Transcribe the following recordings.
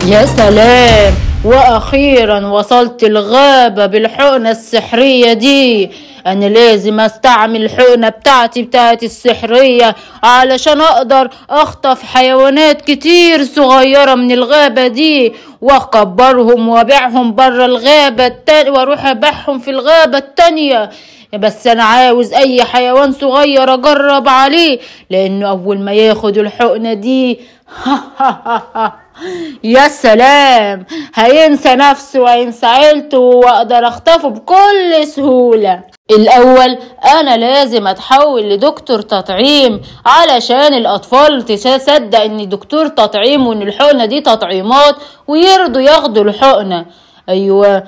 يا سلام واخيرا وصلت الغابة بالحقنة السحرية دي انا لازم استعمل الحقنة بتاعتي بتاعتي السحرية علشان اقدر اخطف حيوانات كتير صغيرة من الغابة دي واكبرهم وابيعهم برا الغابة التانية واروح ابيعهم في الغابة التانية بس انا عاوز اي حيوان صغير اجرب عليه لانه اول ما ياخد الحقنة دي يا سلام هينسى نفسه وهينسى عيلته واقدر اخطفه بكل سهولة الاول انا لازم اتحول لدكتور تطعيم علشان الاطفال تصدق ان دكتور تطعيم وان الحقنة دي تطعيمات ويرضوا ياخدوا الحقنة ايوه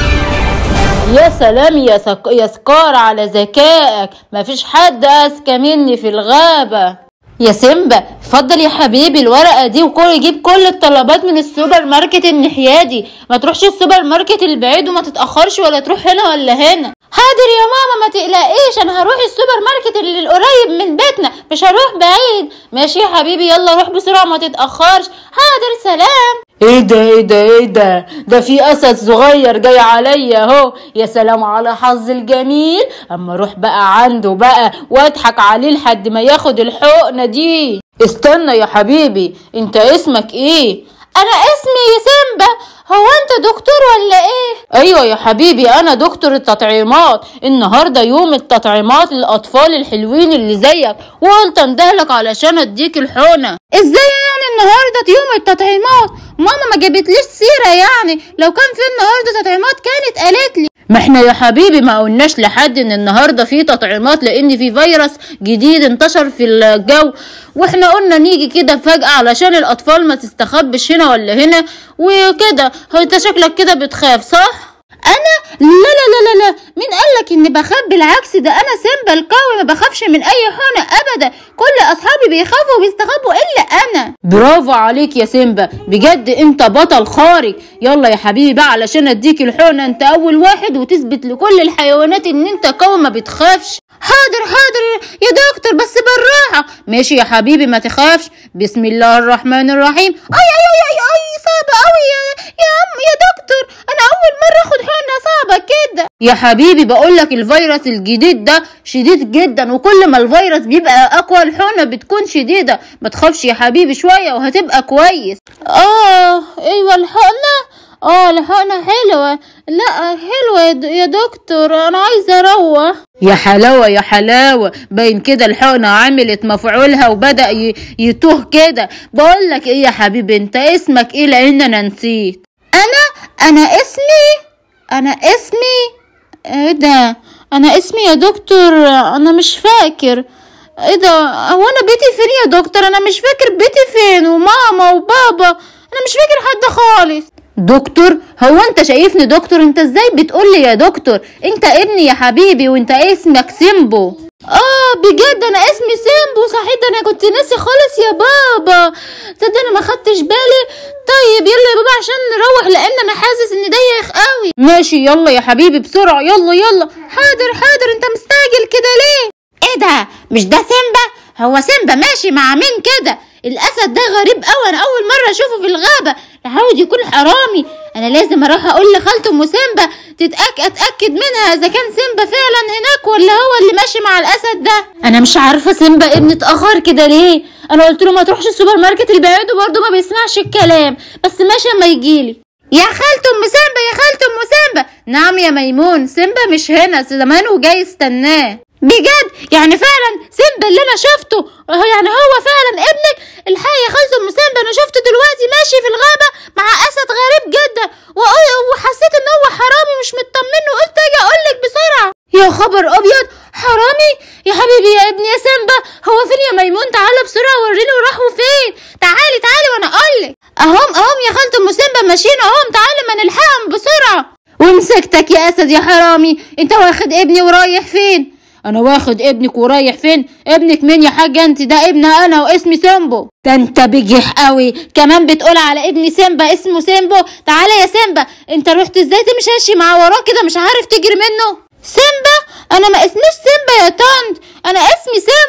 يا سلام يا, سك... يا سكار على ذكائك مفيش حد اذكى مني في الغابة يا سيمبا اتفضل يا حبيبي الورقة دي وكل جيب كل الطلبات من السوبر ماركت الناحية دي ما تروحش السوبر ماركت البعيد وما تتأخرش ولا تروح هنا ولا هنا حاضر يا ماما ما تقلقيش انا هروح السوبر ماركت اللي القريب من بيتنا مش هروح بعيد ماشي يا حبيبي يلا روح بسرعة ما تتأخرش حاضر سلام ايه ده ايه ده ايه ده ده في اسد صغير جاي عليا اهو يا سلام على حظ الجميل اما اروح بقى عنده بقى واضحك عليه لحد ما ياخد الحقنه دي استنى يا حبيبي انت اسمك ايه انا اسمي سيمبا هو انت دكتور ولا ايه ايوه يا حبيبي انا دكتور التطعيمات النهارده يوم التطعيمات للاطفال الحلوين اللي زيك وقلت اندهلك علشان اديك الحقنه ازاي يعني النهارده يوم التطعيمات ماما ما جابتليش سيره يعني لو كان في النهارده تطعيمات كانت قالت لي ما احنا يا حبيبي ما قلناش لحد ان النهارده في تطعيمات لان في فيروس جديد انتشر في الجو واحنا قلنا نيجي كده فجأة علشان الاطفال ما تستخبش هنا ولا هنا وكده هو انت شكلك كده بتخاف صح انا لا لا لا لا لا مين قالك اني بخاف بالعكس ده انا سيمبا القوي ما بخافش من اي حقنه ابدا كل اصحابي بيخافوا وبيستخبوا الا انا برافو عليك يا سيمبا بجد انت بطل خارق يلا يا حبيبي بقى علشان اديك الحقنه انت اول واحد وتثبت لكل الحيوانات ان انت قوي ما بتخافش حاضر حاضر يا دكتور بس بالراحه ماشي يا حبيبي ما تخافش بسم الله الرحمن الرحيم اي اي اي اي, أي صعبه قوي يا يا عم يا دكتور انا اول مره اخد حقنه صعبه كده يا حبيبي بقول لك الفيروس الجديد ده شديد جدا وكل ما الفيروس بيبقى اقوى الحقنه بتكون شديده ما تخافش يا حبيبي شويه وهتبقى كويس اه ايوه الحقنه اه الحقنة حلوة لا حلوة يا دكتور انا عايزة اروح يا حلاوة يا حلاوة باين كده الحقنة عملت مفعولها وبدأ يتوه كده بقول لك ايه يا حبيبي انت اسمك ايه لان انا نسيت انا انا اسمي انا اسمي ايه ده انا اسمي يا دكتور انا مش فاكر ايه ده هو انا بيتي فين يا دكتور انا مش فاكر بيتي فين وماما وبابا انا مش فاكر حد خالص دكتور هو انت شايفني دكتور انت ازاي بتقول لي يا دكتور انت ابني يا حبيبي وانت اسمك سيمبو اه بجد انا اسمي سيمبو صحيح ده انا كنت ناسي خالص يا بابا تصدق انا ما خدتش بالي طيب يلا يا بابا عشان نروح لان انا حاسس ان ضيق قوي ماشي يلا يا حبيبي بسرعه يلا يلا حاضر حاضر انت مستعجل كده ليه ايه ده مش ده سيمبا هو سيمبا ماشي مع مين كده الاسد ده غريب قوي انا اول مره اشوفه في الغابه عاوز يكون حرامي انا لازم اروح اقول لخالته ام سيمبا تتأك اتاكد منها اذا كان سيمبا فعلا هناك ولا هو اللي ماشي مع الاسد ده انا مش عارفه سيمبا ابني اتاخر كده ليه انا قلت له ما تروحش السوبر ماركت البعيد وبرضه ما بيسمعش الكلام بس ماشي اما يجيلي يا خالته ام سيمبا يا خالته ام سيمبا نعم يا ميمون سيمبا مش هنا زمانه جاي يستناه بجد يعني فعلا سيمبا اللي انا شفته يعني هو فعلا ابنك الحقيقه يا خالته ام سيمبا انا شفته دلوقتي ماشي في الغابه مع اسد غريب جدا وحسيت ان هو حرامي مش مطمن وقلت اجي اقول لك بسرعه يا خبر ابيض حرامي يا حبيبي يا ابني يا سيمبا هو فين يا ميمون تعالى بسرعه وريني راحوا فين تعالي تعالي وانا اقول لك اهم اهم يا خالته ام سيمبا ماشيين اهم تعالي ما نلحقهم بسرعه ومسكتك يا اسد يا حرامي انت واخد ابني ورايح فين انا واخد ابنك ورايح فين ابنك مين يا حاجه انت ده ابن انا واسمي سيمبو ده انت بجح قوي كمان بتقول على ابني سيمبا اسمه سيمبو تعالى يا سيمبا انت رحت ازاي تمشي مع وراه كده مش عارف تجري منه سيمبا انا ما اسميش سيمبا يا طنط انا اسمي سيمبو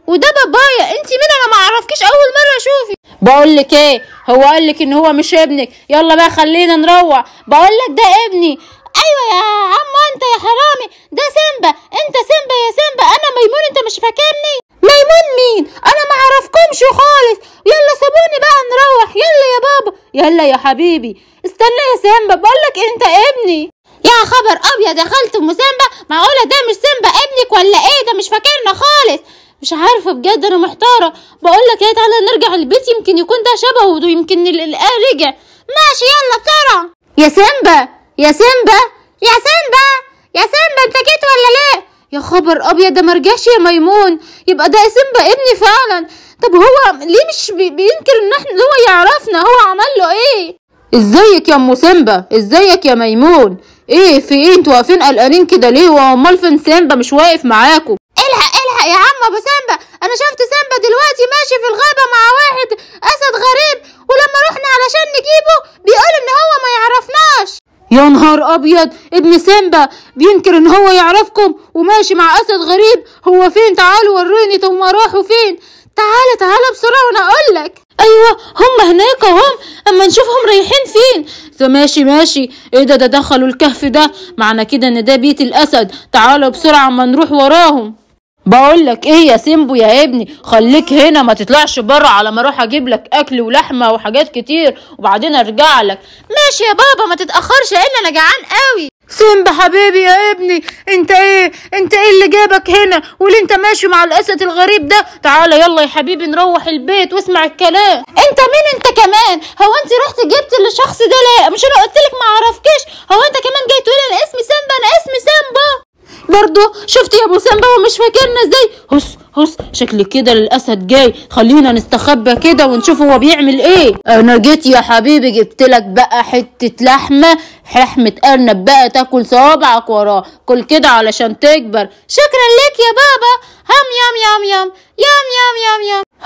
وده بابايا انت مين انا ما اعرفكيش اول مره اشوفك بقول لك ايه هو قال لك ان هو مش ابنك يلا بقى خلينا نروح بقول لك ده ابني ايوه يا عم انت يا حرامي ده سيمبا انت سيمبا يا سيمبا انا ميمون انت مش فاكرني ميمون مين انا ما اعرفكمش خالص يلا سيبوني بقى نروح يلا يا بابا يلا يا حبيبي استنى يا سيمبا بقول لك انت ابني يا خبر ابيض يا خالته ام سيمبا معقوله ده مش سيمبا ابنك ولا ايه ده مش فاكرنا خالص مش عارفه بجد انا محتاره بقول لك ايه تعالى نرجع البيت يمكن يكون ده شبهه ويمكن ال- ال- آه رجع ماشي يلا بسرعه يا سيمبا يا سيمبا يا سيمبا يا سيمبا انت جيت ولا ليه يا خبر ابيض ده مرجعش يا ميمون يبقى ده سيمبا ابني فعلا طب هو ليه مش بي- بينكر ان احنا إن هو يعرفنا هو عمل له ايه ازيك يا ام سيمبا ازيك يا ميمون ايه في ايه انتوا واقفين قلقانين كده ليه وامال فين سيمبا مش واقف معاكم الحق الحق يا عم ابو سيمبا انا شفت سيمبا دلوقتي ماشي في الغابه مع واحد اسد غريب ولما رحنا علشان نجيبه بيقول ان هو ما يعرفناش يا نهار ابيض ابن سيمبا بينكر ان هو يعرفكم وماشي مع اسد غريب هو فين تعالوا وريني طب ما راحوا فين تعالى تعالى بسرعه وانا اقول لك ايوه هم هناك هم اما نشوفهم رايحين فين ده ماشي ماشي ايه ده ده دخلوا الكهف ده معنى كده ان ده بيت الاسد تعالوا بسرعه اما نروح وراهم بقول لك ايه يا سيمبو يا ابني خليك هنا ما تطلعش بره على ما اروح اجيب لك اكل ولحمه وحاجات كتير وبعدين ارجع لك ماشي يا بابا ما تتاخرش لان انا جعان قوي سيمبا حبيبي يا ابني انت ايه انت ايه اللي جابك هنا واللي انت ماشي مع الاسد الغريب ده تعالى يلا يا حبيبي نروح البيت واسمع الكلام انت مين انت كمان هو انت رحت جبت للشخص ده ليه مش انا قلت لك ما اعرفكش هو انت كمان جاي تقول انا اسمي سيمبا انا اسمي سيمبا برضه شفت يا ابو سامبا هو مش فاكرنا ازاي هس هس شكل كده الاسد جاي خلينا نستخبى كده ونشوف هو بيعمل ايه انا جيت يا حبيبي جبت لك بقى حته لحمه لحمه ارنب بقى تاكل صوابعك وراه كل كده علشان تكبر شكرا ليك يا بابا هم يام يام يام يام يام يام يام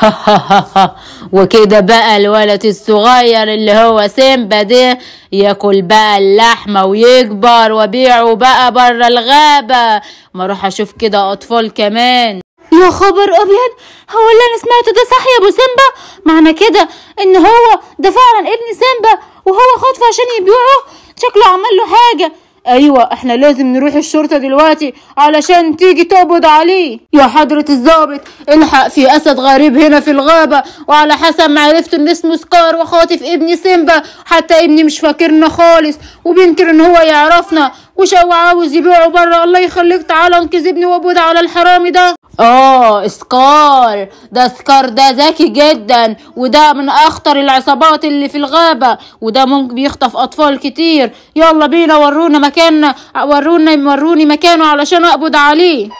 وكده بقى الولد الصغير اللي هو سيمبا ده ياكل بقى اللحمة ويكبر وبيعه بقى بره الغابة ما اروح اشوف كده اطفال كمان يا خبر ابيض هو اللي انا سمعته ده صح يا ابو سيمبا معنى كده ان هو ده فعلا ابن سيمبا وهو خطفه عشان يبيعه شكله عمل له حاجه ايوه احنا لازم نروح الشرطه دلوقتي علشان تيجي تقبض عليه يا حضره الضابط الحق في اسد غريب هنا في الغابه وعلى حسب ما عرفت ان اسمه سكار وخاطف ابني سيمبا حتى ابني مش فاكرنا خالص وبينكر ان هو يعرفنا وش هو عاوز يبيعه بره الله يخليك تعالى انقذ ابني وابود على الحرامي ده اه سكار ده سكار ده ذكي جدا وده من اخطر العصابات اللي في الغابة وده ممكن بيخطف اطفال كتير يلا بينا ورونا مكاننا ورونا وروني مكانه علشان اقبض عليه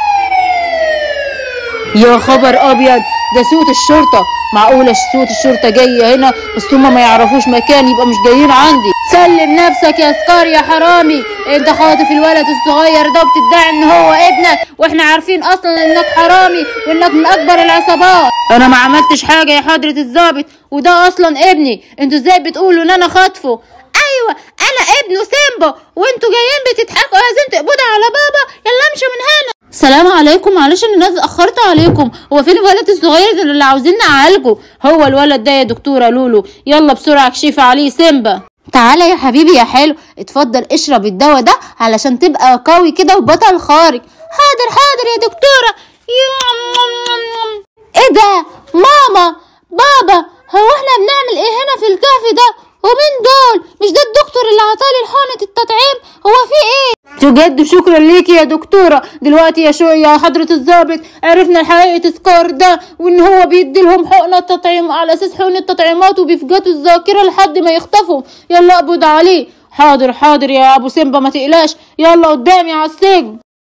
يا خبر ابيض ده صوت الشرطة معقولة صوت الشرطة جاية هنا بس هما ما يعرفوش مكان يبقى مش جايين عندي سلم نفسك يا سكار يا حرامي انت خاطف الولد الصغير ده وبتدعي ان هو ابنك واحنا عارفين اصلا انك حرامي وانك من اكبر العصابات انا ما عملتش حاجة يا حضرة الضابط وده اصلا ابني انتوا ازاي بتقولوا ان انا خاطفه ايوه انا ابنه سيمبا وانتوا جايين بتضحكوا عايزين تقبضوا على بابا يلا امشوا من هنا سلام عليكم معلش ان انا اتاخرت عليكم هو فين الولد الصغير اللي عاوزين نعالجه هو الولد ده يا دكتوره لولو يلا بسرعه اكشفي عليه سيمبا تعالى يا حبيبي يا حلو اتفضل اشرب الدواء ده علشان تبقى قوي كده وبطل خارق حاضر حاضر يا دكتوره يا ايه ده ماما بابا هو احنا بنعمل ايه هنا في الكهف ده ومين دول مش ده الدكتور اللي عطالي الحقنة التطعيم هو في ايه بجد شكرا ليكي يا دكتورة دلوقتي يا شو يا حضرة الضابط عرفنا حقيقة سكار ده وان هو بيدي لهم حقنة تطعيم على اساس حقنة تطعيمات وبيفقدوا الذاكرة لحد ما يختفوا يلا اقبض عليه حاضر حاضر يا ابو سيمبا ما تقلقش يلا قدامي على السجن